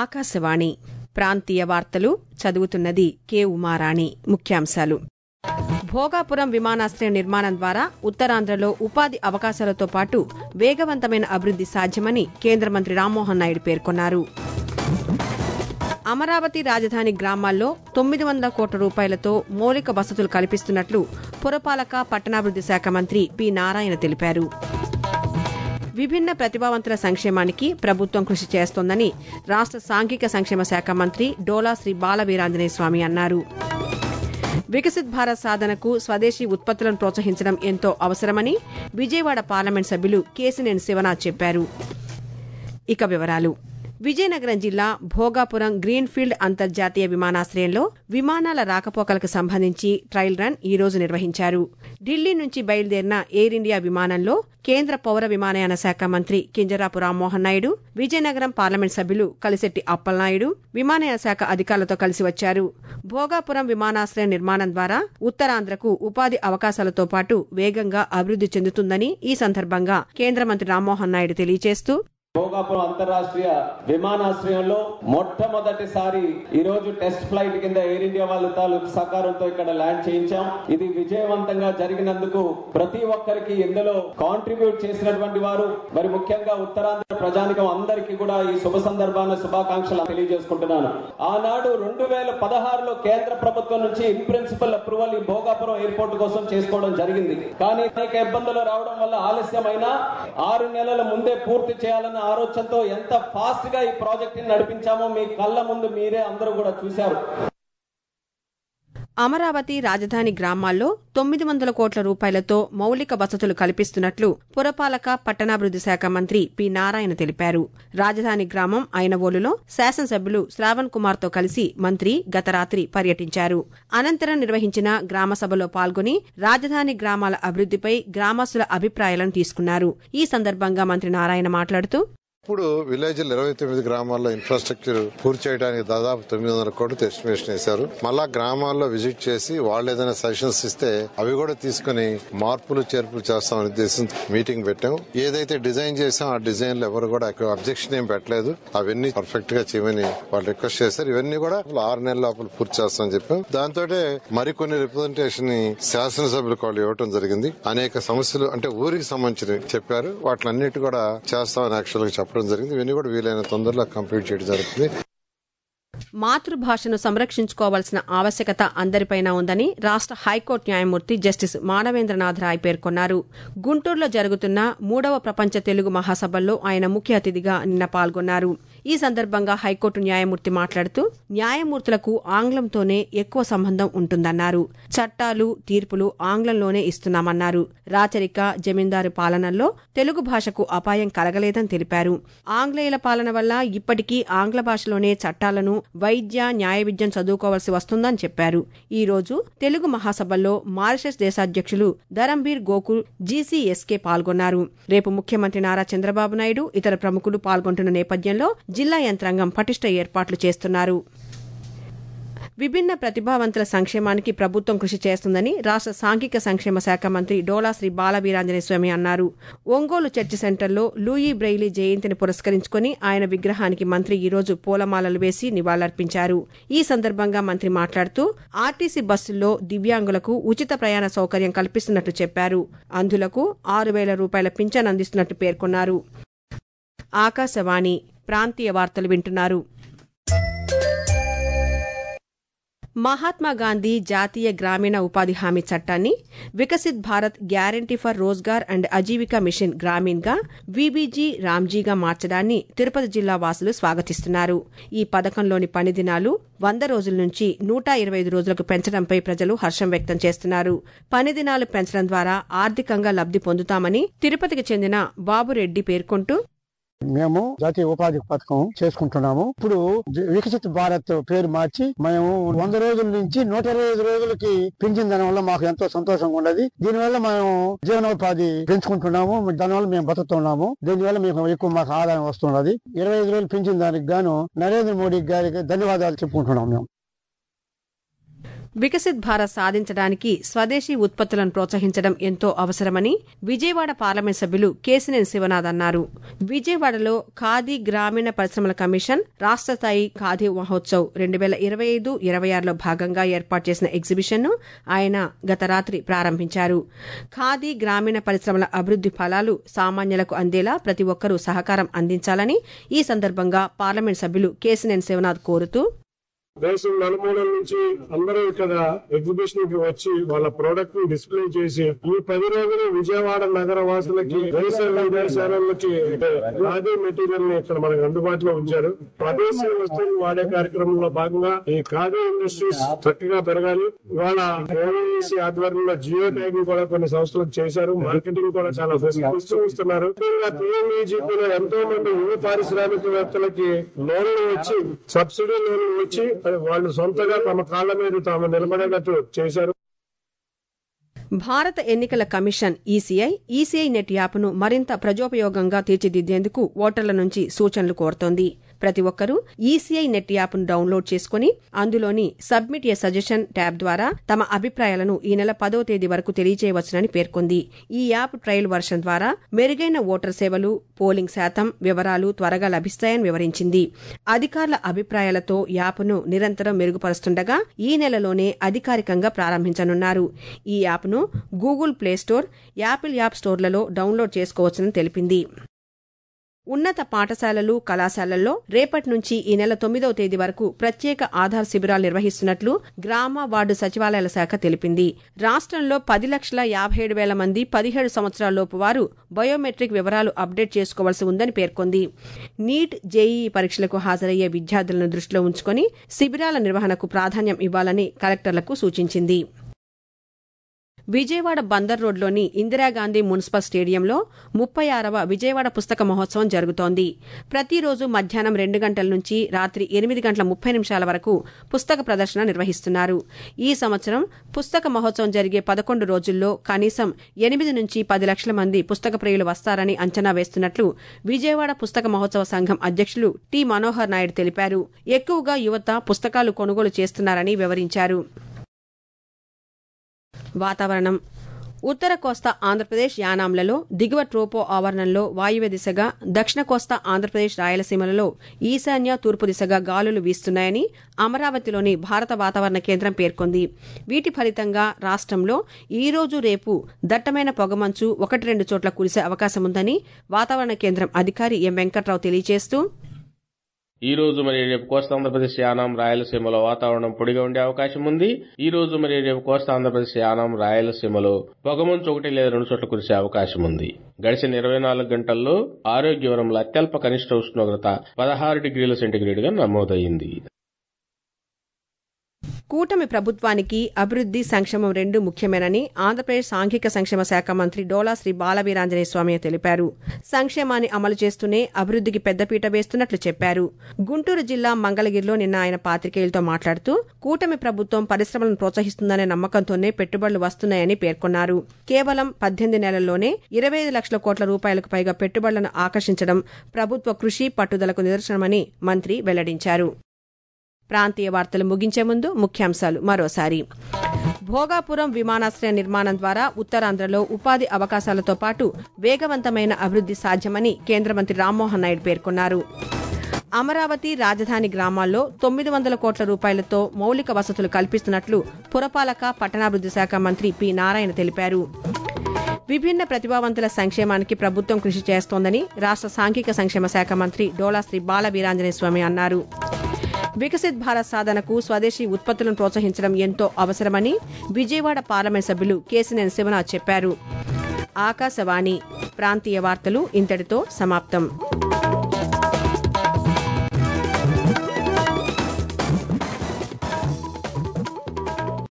ఆకాశవాణి ప్రాంతీయ వార్తలు చదువుతున్నది కె ఉమారాణి ముఖ్యాంశాలు భోగాపురం విమానాశ్రయం నిర్మాణం ద్వారా ఉత్తరాంధ్రలో ఉపాధి అవకాశాలతో పాటు వేగవంతమైన అభివృద్ది సాధ్యమని కేంద్ర మంత్రి రామ్మోహన్ నాయుడు పేర్కొన్నారు అమరావతి రాజధాని గ్రామాల్లో తొమ్మిది వందల కోట్ల రూపాయలతో మౌలిక వసతులు కల్పిస్తున్నట్లు పురపాలక పట్టణాభివృద్ది శాఖ మంత్రి పి నారాయణ తెలిపారు విభిన్న ప్రతిభావంతుల సంక్షేమానికి ప్రభుత్వం కృషి చేస్తోందని రాష్ట సాంఘిక సంక్షేమ శాఖ మంత్రి డోలా శ్రీ బాలవీరాంజనేయ స్వామి అన్నారు వికసిత్ భారత్ సాధనకు స్వదేశీ ఉత్పత్తులను ప్రోత్సహించడం ఎంతో అవసరమని విజయవాడ పార్లమెంట్ సభ్యులు కేసినేని శివనాథ్ చెప్పారు ఇక వివరాలు విజయనగరం జిల్లా భోగాపురం గ్రీన్ఫీల్డ్ అంతర్జాతీయ విమానాశ్రయంలో విమానాల రాకపోకలకు సంబంధించి ట్రయల్ రన్ ఈ రోజు నిర్వహించారు ఢిల్లీ నుంచి బయలుదేరిన ఎయిర్ ఇండియా విమానంలో కేంద్ర పౌర విమానయాన శాఖ మంత్రి కింజరాపు రామ్మోహన్ నాయుడు విజయనగరం పార్లమెంట్ సభ్యులు కలిశెట్టి అప్పలనాయుడు విమానయాన శాఖ అధికారులతో కలిసి వచ్చారు భోగాపురం విమానాశ్రయం నిర్మాణం ద్వారా ఉత్తరాంధ్రకు ఉపాధి అవకాశాలతో పాటు వేగంగా అభివృద్ది చెందుతుందని ఈ సందర్భంగా కేంద్ర మంత్రి రామ్మోహన్ నాయుడు తెలియజేస్తూ భోగాపురం అంతర్రాష్ట్రీయ విమానాశ్రయంలో మొట్టమొదటిసారి ఈ రోజు టెస్ట్ ఫ్లైట్ కింద ఎయిర్ ఇండియా వాళ్ళ తాలూకు సహకారంతో ఇక్కడ ల్యాండ్ చేయించాం ఇది విజయవంతంగా జరిగినందుకు ప్రతి ఒక్కరికి ఇందులో కాంట్రిబ్యూట్ చేసినటువంటి వారు మరి ముఖ్యంగా ఉత్తరాంధ్ర ప్రజానికం అందరికీ కూడా ఈ శుభ సందర్భాన శుభాకాంక్షలు తెలియజేసుకుంటున్నాను ఆనాడు రెండు వేల పదహారులో కేంద్ర ప్రభుత్వం నుంచి ఇన్ ప్రిన్సిపల్ అప్రూవల్ ఈ భోగాపురం ఎయిర్పోర్ట్ కోసం చేసుకోవడం జరిగింది కానీ అనేక ఇబ్బందులు రావడం వల్ల ఆలస్యమైన ఆరు నెలల ముందే పూర్తి చేయాలన్న ఆలోచనతో ఎంత ఫాస్ట్ గా ఈ ప్రాజెక్ట్ ని నడిపించామో మీ కళ్ళ ముందు మీరే అందరూ కూడా చూశారు అమరావతి రాజధాని గ్రామాల్లో తొమ్మిది వందల కోట్ల రూపాయలతో మౌలిక వసతులు కల్పిస్తున్నట్లు పురపాలక పట్టణాభివృద్ది శాఖ మంత్రి పి నారాయణ తెలిపారు రాజధాని గ్రామం ఐనవోలులో శాసనసభ్యులు శ్రావణ్ కుమార్తో కలిసి మంత్రి గత రాత్రి పర్యటించారు అనంతరం నిర్వహించిన గ్రామ సభలో పాల్గొని రాజధాని గ్రామాల అభివృద్దిపై గ్రామస్తుల అభిప్రాయాలను తీసుకున్నారు ఈ సందర్భంగా మంత్రి నారాయణ మాట్లాడుతూ ఇప్పుడు విలేజ్ ఇరవై తొమ్మిది గ్రామాల్లో ఇన్ఫ్రాస్ట్రక్చర్ పూర్తి చేయడానికి దాదాపు తొమ్మిది వందల కోట్లు ఎస్టిమేషన్ వేశారు మళ్ళా గ్రామాల్లో విజిట్ చేసి వాళ్ళు ఏదైనా సజెషన్స్ ఇస్తే అవి కూడా తీసుకుని మార్పులు చేర్పులు చేస్తామని ఉద్దేశం మీటింగ్ పెట్టాం ఏదైతే డిజైన్ చేసాం ఆ డిజైన్ లో ఎవరు కూడా అబ్జెక్షన్ ఏం పెట్టలేదు అవన్నీ పర్ఫెక్ట్ గా చేయమని వాళ్ళు రిక్వెస్ట్ చేశారు ఇవన్నీ కూడా ఆరు నెలల లోపల పూర్తి చేస్తామని చెప్పాం దాంతో మరికొన్ని రిప్రజెంటేషన్ ని శాసనసభ్యులకు వాళ్ళు ఇవ్వడం జరిగింది అనేక సమస్యలు అంటే ఊరికి సంబంధించినవి చెప్పారు వాటిలన్నిటి కూడా చేస్తామని యాక్చువల్ గా చెప్పడం జరిగింది ఇవన్నీ కూడా వీలైన తొందరలో కంప్లీట్ చేయడం జరుగుతుంది మాతృభాషను సంరక్షించుకోవాల్సిన ఆవశ్యకత అందరిపైన ఉందని రాష్ట హైకోర్టు న్యాయమూర్తి జస్టిస్ మానవేంద్రనాథ్ రాయ్ పేర్కొన్నారు గుంటూరులో జరుగుతున్న మూడవ ప్రపంచ తెలుగు మహాసభల్లో ఆయన ముఖ్య అతిథిగా నిన్న పాల్గొన్నారు ఈ సందర్భంగా హైకోర్టు న్యాయమూర్తి మాట్లాడుతూ న్యాయమూర్తులకు ఆంగ్లంతోనే ఎక్కువ సంబంధం ఉంటుందన్నారు చట్టాలు తీర్పులు ఆంగ్లంలోనే ఇస్తున్నామన్నారు రాచరిక జమీందారు పాలనల్లో తెలుగు భాషకు అపాయం కలగలేదని తెలిపారు ఆంగ్లేయుల పాలన వల్ల ఇప్పటికీ ఆంగ్ల భాషలోనే చట్టాలను వైద్య న్యాయ విద్యను చదువుకోవాల్సి వస్తుందని చెప్పారు ఈ రోజు తెలుగు మహాసభల్లో మారిషస్ దేశాధ్యక్షులు ధరంబీర్ గోకుల్ జీసీఎస్కే పాల్గొన్నారు రేపు ముఖ్యమంత్రి నారా చంద్రబాబు నాయుడు ఇతర ప్రముఖులు పాల్గొంటున్న నేపథ్యంలో జిల్లా యంత్రాంగం పటిష్ట ఏర్పాట్లు చేస్తున్నారు విభిన్న ప్రతిభావంతుల సంక్షేమానికి ప్రభుత్వం కృషి చేస్తుందని రాష్ట సాంఘిక సంక్షేమ శాఖ మంత్రి డోలా శ్రీ బాలవీరాంజనేయ స్వామి అన్నారు ఒంగోలు చర్చి సెంటర్లో లూయి బ్రెయిలీ జయంతిని పురస్కరించుకుని ఆయన విగ్రహానికి మంత్రి ఈ రోజు పూలమాలలు వేసి నివాళులర్పించారు ఈ సందర్భంగా మంత్రి మాట్లాడుతూ ఆర్టీసీ బస్సుల్లో దివ్యాంగులకు ఉచిత ప్రయాణ సౌకర్యం కల్పిస్తున్నట్లు చెప్పారు అంధులకు ఆరు వేల రూపాయల పింఛన్ అందిస్తున్నట్టు పేర్కొన్నారు ఆకాశవాణి ప్రాంతీయ వార్తలు వింటున్నారు మహాత్మా గాంధీ జాతీయ గ్రామీణ ఉపాధి హామీ చట్టాన్ని Viksit Bharat guarantee for Rozgar and Ajeevika mission Grameen గా వీబీజీ రామ్జీగా మార్చడాన్ని తిరుపతి జిల్లా వాసులు స్వాగతిస్తున్నారు ఈ పథకంలోని పని దినాలు వంద రోజుల నుంచి నూట ఇరవై ఐదు రోజులకు పెంచడంపై ప్రజలు హర్షం వ్యక్తం చేస్తున్నారు పని దినాలు పెంచడం ద్వారా ఆర్థికంగా లబ్ది పొందుతామని తిరుపతికి చెందిన బాబురెడ్డి పేర్కొంటూ మేము జాతీయ ఉపాధి పథకం చేసుకుంటున్నాము ఇప్పుడు వికసిత్ భారత్ పేరు మార్చి మేము వంద రోజుల నుంచి నూట ఇరవై ఐదు రోజులకి పెంచిన దాని వల్ల మాకు ఎంతో సంతోషంగా ఉన్నది దీనివల్ల మేము జీవనోపాధి పెంచుకుంటున్నాము దానివల్ల మేము బతుకుతున్నాము దీనివల్ల మేము ఎక్కువ మాకు ఆదాయం వస్తున్నది ఇరవై ఐదు రోజులు పెంచిన దానికి గాను నరేంద్ర మోడీ గారికి ధన్యవాదాలు చెప్పుకుంటున్నాం మేము వికసిత్ భారత్ సాధించడానికి స్వదేశీ ఉత్పత్తులను ప్రోత్సహించడం ఎంతో అవసరమని విజయవాడ పార్లమెంట్ సభ్యులు కేసినేని శివనాథ్ అన్నారు విజయవాడలో ఖాదీ గ్రామీణ పరిశ్రమల కమిషన్ రాష్ట్ర స్థాయి ఖాదీ మహోత్సవ్ రెండు వేల ఇరవై ఐదు ఇరవై ఆరులో భాగంగా ఏర్పాటు చేసిన ఎగ్జిబిషన్ను ఆయన గత రాత్రి ప్రారంభించారు ఖాదీ గ్రామీణ పరిశ్రమల అభివృద్ది ఫలాలు సామాన్యులకు అందేలా ప్రతి ఒక్కరూ సహకారం అందించాలని ఈ సందర్భంగా పార్లమెంట్ సభ్యులు కేసినేని శివనాథ్ కోరుతూ దేశం నలుమూలల నుంచి అందరూ ఇక్కడ ఎగ్జిబిషన్ కి వచ్చి వాళ్ళ ప్రోడక్ట్ ని డిస్ప్లే చేసి ఈ పది రోజులు విజయవాడ నగర వాసులకి దేశ విదేశాలకి ఖాదీ మెటీరియల్ ని ఇక్కడ మనకు అందుబాటులో ఉంచారు స్వదేశీ వస్తువులు వాడే కార్యక్రమంలో భాగంగా ఈ ఖాదీ ఇండస్ట్రీస్ చక్కగా పెరగాలి ఇవాళ ఏఐసి ఆధ్వర్యంలో జియో ట్యాగింగ్ కూడా కొన్ని సంస్థలకు చేశారు మార్కెటింగ్ కూడా చాలా ఫెసిలిటీస్ ఇస్తున్నారు పిఎంఈజీపీలో ఎంతో మంది యువ పారిశ్రామికవేత్తలకి లోన్లు వచ్చి సబ్సిడీ లోన్లు వచ్చి అది వాళ్ళు సొంతగా తమ కాళ్ళ మీద తాము నిలబడేటట్టు చేశారు భారత ఎన్నికల కమిషన్ ఈసీఐ ఈసీఐ నెట్ యాప్ను మరింత ప్రజోపయోగంగా తీర్చిదిద్దేందుకు ఓటర్ల నుంచి సూచనలు కోరుతోంది ప్రతి ఒక్కరూ ఈసీఐ నెట్ యాప్ను డౌన్లోడ్ చేసుకుని అందులోని సబ్మిట్ ఏ సజెషన్ ట్యాబ్ ద్వారా తమ అభిప్రాయాలను ఈ నెల పదో తేదీ వరకు తెలియజేయవచ్చునని పేర్కొంది ఈ యాప్ ట్రయల్ వర్షన్ ద్వారా మెరుగైన ఓటర్ సేవలు పోలింగ్ శాతం వివరాలు త్వరగా లభిస్తాయని వివరించింది అధికారుల అభిప్రాయాలతో యాప్ను నిరంతరం మెరుగుపరుస్తుండగా ఈ నెలలోనే అధికారికంగా ప్రారంభించనున్నారు ఈ యాప్ను గూగుల్ ప్లేస్టోర్ యాపిల్ యాప్ స్టోర్లలో డౌన్లోడ్ చేసుకోవచ్చని తెలిపింది ఉన్నత పాఠశాలలు కళాశాలల్లో రేపటి నుంచి ఈ నెల తొమ్మిదవ తేదీ వరకు ప్రత్యేక ఆధార్ శిబిరాలు నిర్వహిస్తున్నట్లు గ్రామ వార్డు సచివాలయాల శాఖ తెలిపింది రాష్ట్రంలో పది లక్షల యాభై ఏడు వేల మంది పదిహేడు సంవత్సరాలలోపు వారు బయోమెట్రిక్ వివరాలు అప్డేట్ చేసుకోవాల్సి ఉందని పేర్కొంది నీట్ జేఈఈ పరీక్షలకు హాజరయ్యే విద్యార్థులను దృష్టిలో ఉంచుకొని శిబిరాల నిర్వహణకు ప్రాధాన్యం ఇవ్వాలని కలెక్టర్లకు సూచించింది విజయవాడ బందర్ రోడ్లోని ఇందిరాగాంధీ మున్సిపల్ స్టేడియంలో ముప్పై ఆరవ విజయవాడ పుస్తక మహోత్సవం జరుగుతోంది ప్రతిరోజు మధ్యాహ్నం రెండు గంటల నుంచి రాత్రి ఎనిమిది గంటల ముప్పై నిమిషాల వరకు పుస్తక ప్రదర్శన నిర్వహిస్తున్నారు ఈ సంవత్సరం పుస్తక మహోత్సవం జరిగే పదకొండు రోజుల్లో కనీసం ఎనిమిది నుంచి పది లక్షల మంది పుస్తక ప్రియులు వస్తారని అంచనా వేస్తున్నట్లు విజయవాడ పుస్తక మహోత్సవ సంఘం అధ్యక్షులు టి మనోహర్ నాయుడు తెలిపారు ఎక్కువగా యువత పుస్తకాలు కొనుగోలు చేస్తున్నారని వివరించారు వాతావరణం ఉత్తర కోస్తా ఆంధ్రప్రదేశ్ యానాంలలో దిగువ ట్రోపో ఆవరణంలో వాయువ్య దిశగా దక్షిణ కోస్తా ఆంధ్రప్రదేశ్ రాయలసీమలలో ఈశాన్య తూర్పు దిశగా గాలులు వీస్తున్నాయని అమరావతిలోని భారత వాతావరణ కేంద్రం పేర్కొంది వీటి ఫలితంగా రాష్ట్రంలో ఈ రోజు రేపు దట్టమైన పొగమంచు ఒకటి రెండు చోట్ల కురిసే అవకాశముందని వాతావరణ కేంద్రం అధికారి ఎం వెంకట్రావు తెలియజేస్తూ ఈ రోజు మరి రేపు కోస్తా ఆంధ్రప్రదేశ్ యానాం రాయలసీమలో వాతావరణం పొడిగా ఉండే అవకాశం ఉంది ఈ రోజు మరి రేపు కోస్తా ఆంధ్రప్రదేశ్ యానాం రాయలసీమలో పొగమంచు ఒకటి లేదా రెండు చోట్ల కురిసే అవకాశం ఉంది గడిచిన ఇరవై నాలుగు గంటల్లో ఆరోగ్యవరంలో అత్యల్ప కనిష్ట ఉష్ణోగ్రత పదహారు డిగ్రీల సెంటీగ్రేడ్ గా నమోదయ్యింది కూటమి ప్రభుత్వానికి అభివృద్ది సంక్షేమం రెండు ముఖ్యమేనని ఆంధ్రప్రదేశ్ సాంఘిక సంక్షేమ శాఖ మంత్రి డోలా శ్రీ బాలవీరాంజనేయ స్వామి తెలిపారు సంక్షేమాన్ని అమలు చేస్తూనే అభివృద్దికి పెద్దపీట వేస్తున్నట్లు చెప్పారు గుంటూరు జిల్లా మంగళగిరిలో నిన్న ఆయన పాతికేయులతో మాట్లాడుతూ కూటమి ప్రభుత్వం పరిశ్రమలను ప్రోత్సహిస్తుందనే నమ్మకంతోనే పెట్టుబడులు వస్తున్నాయని పేర్కొన్నారు కేవలం పద్దెనిమిది నెలల్లోనే ఇరవై ఐదు లక్షల కోట్ల రూపాయలకు పైగా పెట్టుబడులను ఆకర్షించడం ప్రభుత్వ కృషి పట్టుదలకు నిదర్శనమని మంత్రి వెల్లడించారు ప్రాంతీయ వార్తలు ముగించే ముందు ముఖ్యాంశాలు మరోసారి భోగాపురం విమానాశ్రయ నిర్మాణం ద్వారా ఉత్తరాంధ్రలో ఉపాధి అవకాశాలతో పాటు వేగవంతమైన అభివృద్ది సాధ్యమని కేంద్ర మంత్రి రామ్మోహన్ నాయుడు పేర్కొన్నారు అమరావతి రాజధాని గ్రామాల్లో తొమ్మిది వందల కోట్ల రూపాయలతో మౌలిక వసతులు కల్పిస్తున్నట్లు పురపాలక పట్టణాభివృద్ది శాఖ మంత్రి పి నారాయణ తెలిపారు విభిన్న ప్రతిభావంతుల సంక్షేమానికి ప్రభుత్వం కృషి చేస్తోందని రాష్ట్ర సాంఘిక సంక్షేమ శాఖ మంత్రి డోలా శ్రీ బాల వీరాంజనేయ స్వామి అన్నారు వికసిత్ భారత్ సాధనకు స్వదేశీ ఉత్పత్తులను ప్రోత్సహించడం ఎంతో అవసరమని విజయవాడ పార్లమెంట్ సభ్యులు కేసినేని శివనాథ్ చెప్పారు ఆకాశవాణి ప్రాంతీయ వార్తలు ఇంతటితో సమాప్తం